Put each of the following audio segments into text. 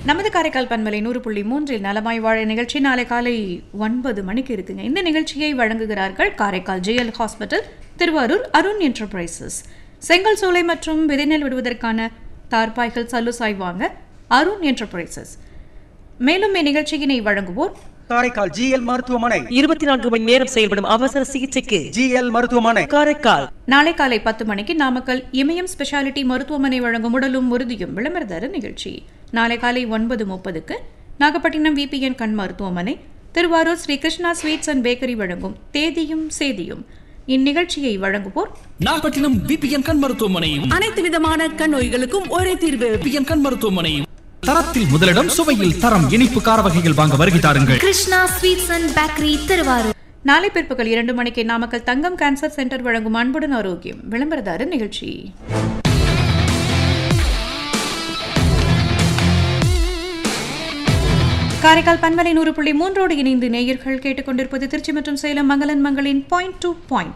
நமது காரைக்கால் பண்பலை நூறு புள்ளி மூன்றில் நலமாய் வாழ நிகழ்ச்சி நாளை காலை ஒன்பது மணிக்கு இருக்குங்க இந்த நிகழ்ச்சியை வழங்குகிறார்கள் Karaikal GL hospital Thiruvarur Arun enterprises Sengal Solai மற்றும் விதைநெல் விடுவதற்கான தார்பாய்கள் சல்லுசாய் வாங்க அருண் என்டர்பிரைசஸ் மேலும் இந்நிகழ்ச்சியினை வழங்குவோர் காரைக்கால் ஜிஎல் மருத்துவமனை இருபத்தி நான்கு மணி நேரம் செயல்படும் அவசர சிகிச்சைக்கு ஜிஎல் மருத்துவமனை காரைக்கால் நாளை காலை பத்து மணிக்கு நாமக்கல் இமயம் ஸ்பெஷாலிட்டி மருத்துவமனை வழங்கும் உடலும் உறுதியும் விளம்பரதார நிகழ்ச்சி நாளை காலை ஒன்பது முப்பதுக்கு நாகப்பட்டினம் விபிஎன் கண் மருத்துவமனை Thiruvarur Sri Krishna sweets and bakery வழங்கும் தேதியும் சேதியும் இந்நிகழ்ச்சியை வழங்குவோர் நாகப்பட்டினம் விபிஎன் கண் மருத்துவமனையும் அனைத்து விதமான கண் நோய்களுக்கும் ஒரே தீர்வு விபிஎன் கண் மருத்துவமனையும் தரத்தில் முதலிடம் சுவையில் தரம் இனிப்பு கார வகைகள் வாங்க வருகை தாருங்கள் Krishna sweets and bakery Thiruvarur நாளை பிற்பகல் இரண்டு மணிக்கு நாமக்கல் தங்கம் கேன்சர் சென்டர் வழங்கும் அன்புடன் ஆரோக்கியம் விளம்பரதார நிகழ்ச்சி காரைக்கால் பன்மலை நூறு புள்ளி மூன்றோடு இணைந்து நேயர்கள் கேட்டுக்கொண்டிருப்பது திருச்சி மற்றும் சேலம் மங்களன் மங்களின் பாயிண்ட் டு பாயிண்ட்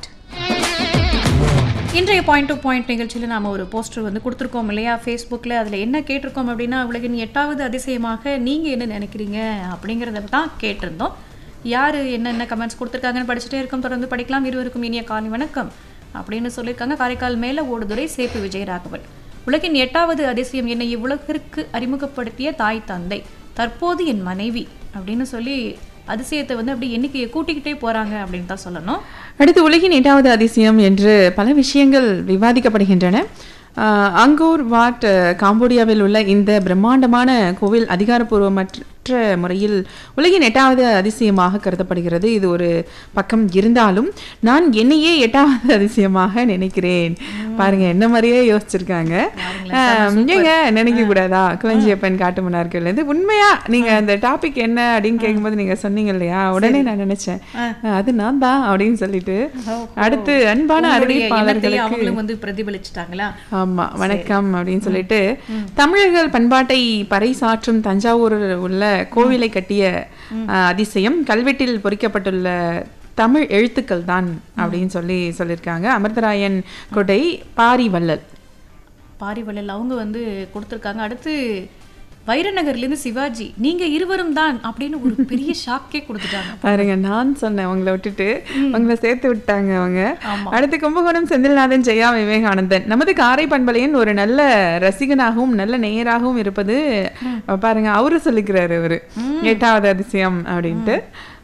இன்றைய பாயிண்ட் டு பாயிண்ட் நிகழ்ச்சியில் நாம் ஒரு போஸ்டர் வந்து கொடுத்துருக்கோம் இல்லையா ஃபேஸ்புக்கில் அதில் என்ன கேட்டிருக்கோம் அப்படின்னா உலகின் எட்டாவது அதிசயமாக நீங்கள் என்ன நினைக்கிறீங்க அப்படிங்கிறத தான் கேட்டிருந்தோம் யார் என்னென்ன கமெண்ட்ஸ் கொடுத்துருக்காங்கன்னு படிச்சுட்டே இருக்கோம் தொடர்ந்து படிக்கலாம் இருவருக்கும் இனிய காலை வணக்கம் அப்படின்னு சொல்லியிருக்காங்க காரைக்கால் மேல ஓடுதுறை சேப்பு விஜயராகவன் உலகின் எட்டாவது அதிசயம் என்னை இவ்வுலகிற்கு அறிமுகப்படுத்திய தாய் தந்தை தற்போது என் மனைவி அப்படின்னு சொல்லி அதிசயத்தை வந்து அப்படி எண்ணிக்கையை கூட்டிக்கிட்டே போறாங்க அப்படின்னு தான் சொல்லணும் அடுத்து உலகின் எட்டாவது அதிசயம் என்று பல விஷயங்கள் விவாதிக்கப்படுகின்றன ஆஹ் அங்கோர் வாட் அஹ், காம்போடியாவில் உள்ள இந்த பிரம்மாண்டமான கோவில் அதிகாரப்பூர்வமற்ற முறையில் உலகின் எட்டாவது அதிசயமாக கருதப்படுகிறது இது ஒரு பக்கம் இருந்தாலும் நான் என்னையே எட்டாவது அதிசயமாக நினைக்கிறேன் பாருங்க என்ன மாதிரியே யோசிச்சிருக்காங்க ஆஹ், ஏங்க நினைக்க கூடாதா குவஞ்சியப்பன் காட்டு மன்னார்கள் இது உண்மையா நீங்க அந்த டாபிக் என்ன அப்படின்னு கேட்கும்போது நீங்க சொன்னீங்க இல்லையா உடனே நான் நினைச்சேன் ஆஹ், அது நான் தான் அப்படின்னு சொல்லிட்டு அடுத்து அன்பான உங்களுடைய எண்ணத்தையே அறிவிப்பாளர்களுக்கு அவங்களும் வந்து பிரதிபலிச்சிட்டாங்களா ஆமா வணக்கம் அப்படின்னு சொல்லிட்டு தமிழர்கள் பண்பாட்டை பறைசாற்றும் தஞ்சாவூரில் உள்ள கோவிலை கட்டிய அஹ், அதிசயம் கல்வெட்டில் பொறிக்கப்பட்டுள்ள தமிழ் எழுத்துக்கள் தான் அப்படின்னு சொல்லி சொல்லியிருக்காங்க அமிர்தராயன் கொடை பாரிவள்ளல் பாரிவள்ளல் அவங்க வந்து கொடுத்துருக்காங்க அடுத்து வைரநகர்லேருந்து சிவாஜி நீங்க இருவரும் தான் அப்படின்னு ஒரு பெரிய ஷாக்கே கொடுத்துட்டாங்க பாருங்க நான் சொன்னேன் உங்களை விட்டுட்டு உங்களை சேர்த்து விட்டாங்க அவங்க அடுத்து கும்பகோணம் செந்தில்நாதன் ஜெயா விவேகானந்தன் நமது காரை பண்பலையன் ஒரு நல்ல ரசிகனாகவும் நல்ல நேயராகவும் இருப்பது பாருங்க அவரு சொல்லிக்கிறாரு அவரு எட்டாவது அதிசயம் அப்படின்ட்டு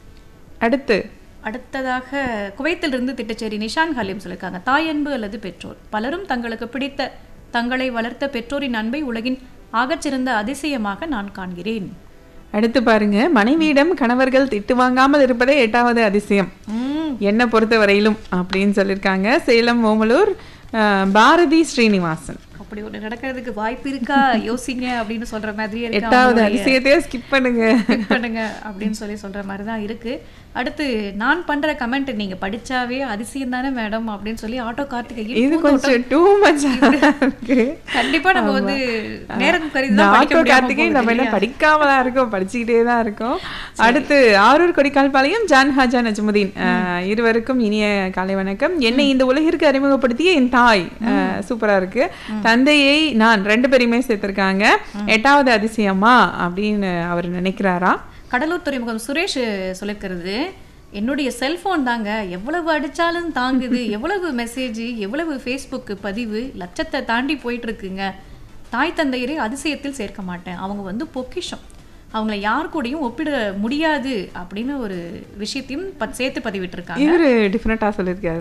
அடுத்து அடுத்ததாக குவைத்திலிருந்து திட்டச்சேரி நிஷான் ஹலீம் சொல்லியிருக்காங்க தாயன்பு அல்லது பெற்றோர் பலரும் தங்களுக்கு பிடித்த தங்களை வளர்த்த பெற்றோரின் அன்பை உலகின் ஆகச்சிறந்த அதிசயமாக நான் காண்கிறேன் அடுத்து பாருங்க மனைவியிடம் கணவர்கள் திட்டு வாங்காமல் இருப்பதே எட்டாவது அதிசயம் என்னை பொறுத்த வரையிலும் அப்படின்னு சொல்லியிருக்காங்க சேலம் ஓமலூர் அஹ், பாரதி ஸ்ரீனிவாசன் அப்படி ஒன்று நடக்கிறதுக்கு வாய்ப்பு இருக்கா யோசிங்க அப்படின்னு சொல்ற மாதிரியே இருக்கு எட்டாவது அவங்களுடைய- அதிசயத்தையே ஸ்கிப் பண்ணுங்க click பண்ணுங்க அப்படின்னு சொல்லி சொல்ற மாதிரி தான் இருக்கு அடுத்து நான் பண்ற கமெண்ட் நீங்க படிச்சாவே அதிசயம் தானே மேடம் அப்படின்னு சொல்லி ஆட்டோ கார்த்திகை இது கொஞ்சம் டூ மச் இருக்கு கண்டிப்பா நம்ம வந்து நேரம் கருதி இந்த தான் படிக்க ஆட்டோ முடியாம கார்த்திகை போகுது நம்ம என்ன இல்லையா? படிக்காம தான் இருக்கோம் படிச்சுக்கிட்டே தான் இருக்கோம் அடுத்து ஆரூர் கொடிக்கால் பாளையம் ஜான் ஹாஜா நஜ்முதீன் அஹ், இருவருக்கும் இனிய காலை வணக்கம் என்னை இந்த உலகிற்கு அறிமுகப்படுத்திய என் தாய் அஹ், சூப்பரா இருக்கு தந்தையை நான் ரெண்டு பேரையுமே சேர்த்திருக்காங்க எட்டாவது அதிசயமா அப்படின்னு அவர் நினைக்கிறாரா கடலூர் துறைமுகம் சுரேஷ் சொல்லிருக்கிறது என்னுடைய செல்போன் தாங்க எவ்வளவு அடிச்சாலும் தாங்குது எவ்வளவு மெசேஜ் எவ்வளவு ஃபேஸ்புக் பதிவு லட்சத்தை தாண்டி போயிட்டு இருக்குங்க தாய் தந்தையரை அதிசயத்தில் சேர்க்க மாட்டேன் அவங்க வந்து பொக்கிஷம் அவங்கள யார் கூடயும் ஒப்பிட முடியாது அப்படின்னு ஒரு விஷயத்தையும் ப- சேர்த்து பதிவிட்டிருக்காங்க இவரு டிஃப்ரெண்டா சொல்லியிருக்காரு